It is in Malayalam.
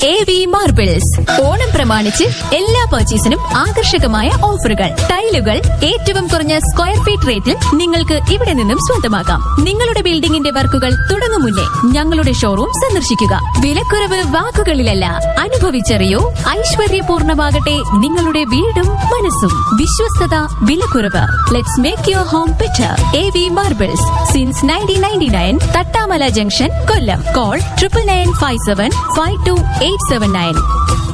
എ വി മാർബിൾസ് ഓണം പ്രമാണിച്ച് എല്ലാ പർച്ചേസിനും ആകർഷകമായ ഓഫറുകൾ ടൈലുകൾ ഏറ്റവും കുറഞ്ഞ സ്ക്വയർ ഫീറ്റ് റേറ്റിൽ നിങ്ങൾക്ക് ഇവിടെ നിന്നും സ്വന്തമാക്കാം നിങ്ങളുടെ ബിൽഡിംഗിന്റെ വർക്കുകൾ തുടങ്ങും മുന്നേ ഞങ്ങളുടെ ഷോറൂം സന്ദർശിക്കുക വിലക്കുറവ് വാക്കുകളിലല്ല അനുഭവിച്ചറിയൂ ഐശ്വര്യപൂർണമാകട്ടെ നിങ്ങളുടെ വീടും മനസ്സും വിശ്വസ്തത വിലക്കുറവ് let's make your home better A V marbles since nineteen ninety nine Thattamala junction Kollam call triple nine five seven five two eight seven nine